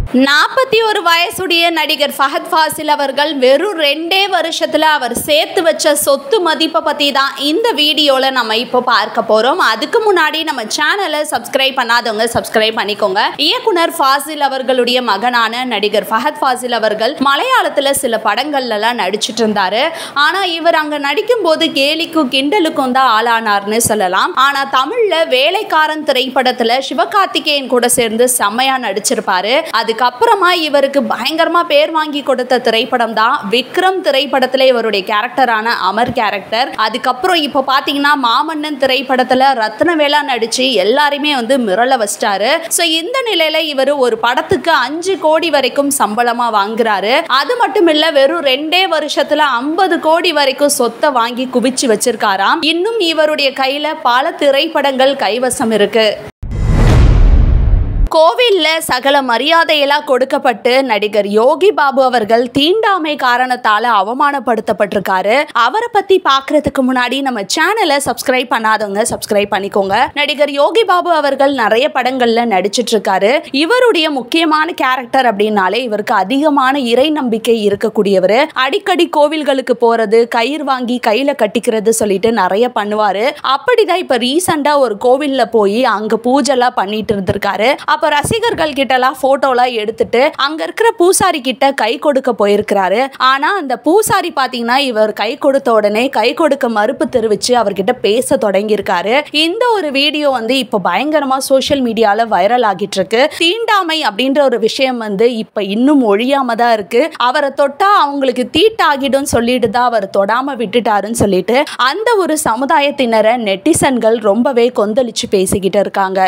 நாற்பத்தி ஒரு வயசுடைய நடிகர் ஃபஹத் ஃபாசில் அவர்கள் வெறும் ரெண்டே வருஷத்துல அவர் சேர்த்து வச்ச சொத்து மதிப்பை பத்தி தான் இந்த வீடியோல நம்ம இப்போ பார்க்க போறோம் அதுக்கு முன்னாடி நம்ம சேனலை சப்ஸ்கிரைப் பண்ணாதவங்க சப்ஸ்கிரைப் பண்ணிக்கோங்க இயக்குனர் ஃபாசில் அவர்களுடைய மகனான நடிகர் ஃபஹத் ஃபாசில் அவர்கள் மலையாளத்துல சில படங்கள்லாம் நடிச்சிட்டு இருந்தாரு ஆனா இவர் அங்க நடிக்கும் போது கேலிக்கும் கிண்டலுக்கும் தான் ஆளானார்னு சொல்லலாம் ஆனா தமிழ்ல வேலைக்காரன் திரைப்படத்துல சிவகார்த்திகேயன் கூட சேர்ந்து செம்மையா நடிச்சிருப்பாரு அதுக்கப்புறமா இவருக்கு பயங்கரமா பேர் வாங்கி கொடுத்த திரைப்படம் தான் விக்ரம் திரைப்படத்துல இவருடைய கேரக்டரான அமர் கேரக்டர் அதுக்கப்புறம் இப்போ பாத்தீங்கன்னா மாமன்னன் திரைப்படத்துல ரத்னவேலா நடிச்சு எல்லாருமே வந்து மிரள வச்சிட்டாரு ஸோ இந்த நிலையில இவர் ஒரு படத்துக்கு அஞ்சு கோடி வரைக்கும் சம்பளமா வாங்குறாரு அது மட்டும் இல்ல வெறும் ரெண்டே வருஷத்துல ஐம்பது கோடி வரைக்கும் சொத்தை வாங்கி குவிச்சு வச்சிருக்காராம் இன்னும் இவருடைய கையில பல திரைப்படங்கள் கைவசம் இருக்கு கோவில்ல சகல மரியாதையெல்லாம் கொடுக்கப்பட்டு நடிகர் யோகி பாபு அவர்கள் தீண்டாமை காரணத்தால அவமானப்படுத்தப்பட்டிருக்காரு அவரை பத்தி பார்க்கறதுக்கு முன்னாடி நம்ம சேனலை சப்ஸ்கிரைப் பண்ணாதவங்க சப்ஸ்கிரைப் பண்ணிக்கோங்க நடிகர் யோகி பாபு அவர்கள் நிறைய படங்கள்ல நடிச்சிட்டு இருக்காரு இவருடைய முக்கியமான கேரக்டர் அப்படின்னாலே இவருக்கு அதிகமான இறை நம்பிக்கை இருக்கக்கூடியவர் அடிக்கடி கோவில்களுக்கு போறது கயிறு வாங்கி கையில கட்டிக்கிறது சொல்லிட்டு நிறைய பண்ணுவாரு அப்படிதான் இப்ப ரீசெண்டா ஒரு கோவில்ல போய் அங்க பூஜைலாம் பண்ணிட்டு இருந்திருக்காரு அப்ப ரசிகர்கள் கிட்ட எல்லாம் போட்டோலாம் எடுத்துட்டு அங்க இருக்கிற பூசாரி கிட்ட கை கொடுக்க போயிருக்கிறாரு ஆனா அந்த பூசாரி பாத்தீங்கன்னா இவர் கை கொடுத்த உடனே கை கொடுக்க மறுப்பு தெரிவிச்சு அவர்கிட்ட பேச தொடங்கியிருக்காரு இந்த ஒரு வீடியோ வந்து இப்ப பயங்கரமா சோஷியல் மீடியால வைரல் ஆகிட்டு இருக்கு தீண்டாமை அப்படின்ற ஒரு விஷயம் வந்து இப்ப இன்னும் ஒழியாம தான் இருக்கு அவரை தொட்டா அவங்களுக்கு தீட்டாகிடும் சொல்லிட்டு தான் அவர் தொடாம விட்டுட்டாருன்னு சொல்லிட்டு அந்த ஒரு சமுதாயத்தினரை நெட்டிசன்கள் ரொம்பவே கொந்தளிச்சு பேசிக்கிட்டு இருக்காங்க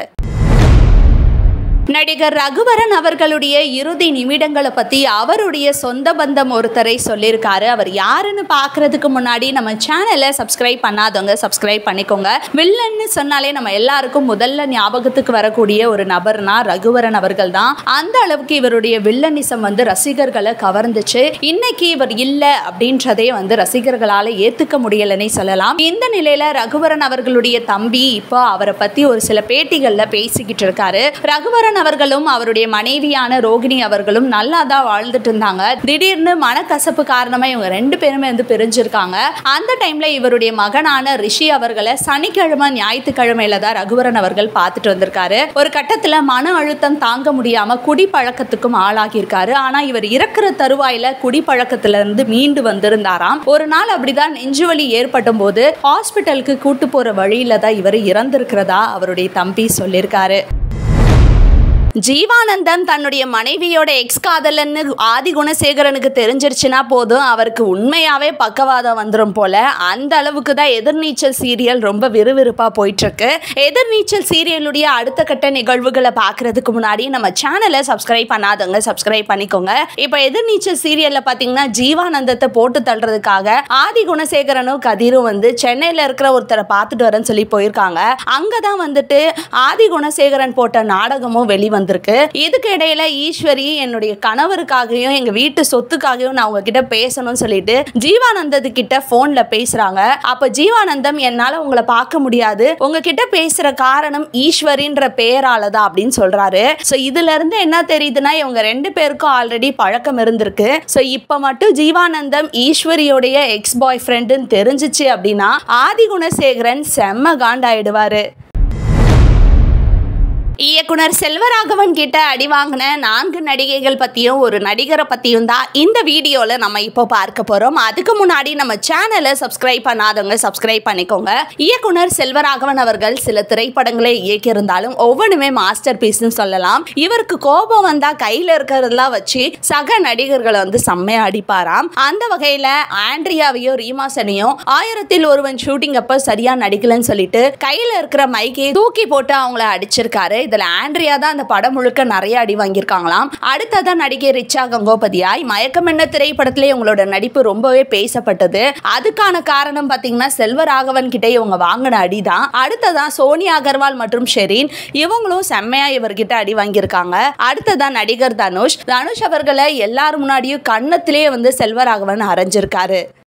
நடிகர் ரகுவரன் அவர்களுடைய இறுதி நிமிடங்களை பத்தி அவருடைய சொந்த பந்தம் ஒருத்தரை சொல்லியிருக்காரு அவர் யாருன்னு பார்க்கறதுக்கு முன்னாடி நம்ம சேனலை சப்ஸ்கிரைப் பண்ணாதவங்க சப்ஸ்கிரைப் பண்ணிக்கோங்க வில்லன்னு சொன்னாலே நம்ம எல்லாருக்கும் முதல்ல ஞாபகத்துக்கு வரக்கூடிய ஒரு நபர்னா ரகுவரன் அவர்கள் தான் அந்த அளவுக்கு இவருடைய வில்லனிசம் வந்து ரசிகர்களை கவர்ந்துச்சு இன்னைக்கு இவர் இல்லை அப்படின்றதே வந்து ரசிகர்களால ஏத்துக்க முடியலன்னே சொல்லலாம் இந்த நிலையில ரகுவரன் அவர்களுடைய தம்பி இப்போ அவரை பத்தி ஒரு சில பேட்டிகள்ல பேசிக்கிட்டு இருக்காரு ரகுவரன் அவர்களும் அவருடைய மனைவியான ரோகிணி அவர்களும் நல்லா தான் வாழ்ந்துட்டு இருந்தாங்க திடீர்னு மனக்கசப்பு காரணமா இவங்க ரெண்டு பேருமே வந்து பிரிஞ்சிருக்காங்க அந்த டைம்ல இவருடைய மகனான ரிஷி அவர்களை சனிக்கிழமை ஞாயிற்றுக்கிழமையில தான் ரகுவரன் அவர்கள் பார்த்துட்டு வந்திருக்காரு ஒரு கட்டத்துல மன அழுத்தம் தாங்க முடியாம குடிப்பழக்கத்துக்கும் ஆளாகியிருக்காரு ஆனா இவர் இறக்குற தருவாயில குடிப்பழக்கத்துல இருந்து மீண்டு வந்திருந்தாராம் ஒரு நாள் அப்படிதான் நெஞ்சுவலி ஏற்பட்டும் போது ஹாஸ்பிட்டலுக்கு கூட்டு போற வழியில தான் இவர் இறந்திருக்கிறதா அவருடைய தம்பி சொல்லியிருக்காரு ஜீவானந்தம் தன்னுடைய மனைவியோட எக்ஸ் காதலன்னு ஆதி குணசேகரனுக்கு தெரிஞ்சிருச்சுன்னா போதும் அவருக்கு உண்மையாவே பக்கவாதம் வந்துடும் போல அந்த அளவுக்கு தான் எதிர்நீச்சல் சீரியல் ரொம்ப விறுவிறுப்பா போயிட்டு இருக்கு எதிர்நீச்சல் சீரியலுடைய அடுத்த கட்ட நிகழ்வுகளை பார்க்கறதுக்கு முன்னாடி நம்ம சேனலை சப்ஸ்கிரைப் பண்ணாதவங்க சப்ஸ்கிரைப் பண்ணிக்கோங்க இப்போ எதிர்நீச்சல் சீரியல்ல பாத்தீங்கன்னா ஜீவானந்தத்தை போட்டு தள்ளுறதுக்காக ஆதி குணசேகரனும் கதிரும் வந்து சென்னையில இருக்கிற ஒருத்தரை பார்த்துட்டு வரேன்னு சொல்லி போயிருக்காங்க அங்கதான் வந்துட்டு ஆதி குணசேகரன் போட்ட நாடகமும் வெளிவந்து வந்திருக்கு இதுக்கு இடையில ஈஸ்வரி என்னுடைய கணவருக்காகவும் எங்க வீட்டு சொத்துக்காகவும் நான் உங்ககிட்ட பேசணும்னு சொல்லிட்டு ஜீவானந்தது கிட்ட போன்ல பேசுறாங்க அப்ப ஜீவானந்தம் என்னால உங்களை பார்க்க முடியாது உங்ககிட்ட பேசுற காரணம் ஈஸ்வரின்ற பெயரால தான் அப்படின்னு சொல்றாரு சோ இதுல இருந்து என்ன தெரியுதுன்னா இவங்க ரெண்டு பேருக்கும் ஆல்ரெடி பழக்கம் இருந்திருக்கு சோ இப்ப மட்டும் ஜீவானந்தம் ஈஸ்வரியோடைய எக்ஸ் பாய் ஃப்ரெண்டுன்னு தெரிஞ்சிச்சு அப்படின்னா ஆதி குணசேகரன் செம்ம காண்டாயிடுவாரு இயக்குனர் செல்வராகவன் கிட்ட அடி வாங்கின நான்கு நடிகைகள் பற்றியும் ஒரு நடிகரை பற்றியும் தான் இந்த வீடியோவில் நம்ம இப்போ பார்க்க போகிறோம் அதுக்கு முன்னாடி நம்ம சேனலை சப்ஸ்கிரைப் பண்ணாதவங்க சப்ஸ்கிரைப் பண்ணிக்கோங்க இயக்குனர் செல்வராகவன் அவர்கள் சில திரைப்படங்களை இயக்கியிருந்தாலும் ஒவ்வொன்றுமே மாஸ்டர் பீஸ்னு சொல்லலாம் இவருக்கு கோபம் வந்தால் கையில் இருக்கிறதெல்லாம் வச்சு சக நடிகர்களை வந்து செம்மையாக அடிப்பாராம் அந்த வகையில் ஆண்ட்ரியாவையும் ரீமாசனையும் ஆயிரத்தில் ஒருவன் ஷூட்டிங் அப்போ சரியாக நடிக்கலன்னு சொல்லிட்டு கையில் இருக்கிற மைக்கை தூக்கி போட்டு அவங்கள அடிச்சிருக்காரு இதுல ஆண்ட்ரியா தான் அந்த படம் முழுக்க நிறைய அடி வாங்கியிருக்காங்களாம் அடுத்ததான் நடிகை ரிச்சா கங்கோபதியாய் மயக்கம் என்ன திரைப்படத்திலே இவங்களோட நடிப்பு ரொம்பவே பேசப்பட்டது அதுக்கான காரணம் பாத்தீங்கன்னா செல்வராகவன் கிட்ட இவங்க வாங்கின அடி தான் அடுத்ததான் சோனியா அகர்வால் மற்றும் ஷெரீன் இவங்களும் செம்மையா இவர்கிட்ட அடி வாங்கியிருக்காங்க அடுத்ததான் நடிகர் தனுஷ் தனுஷ் அவர்களை எல்லாரும் முன்னாடியும் கன்னத்திலே வந்து செல்வராகவன் அரைஞ்சிருக்காரு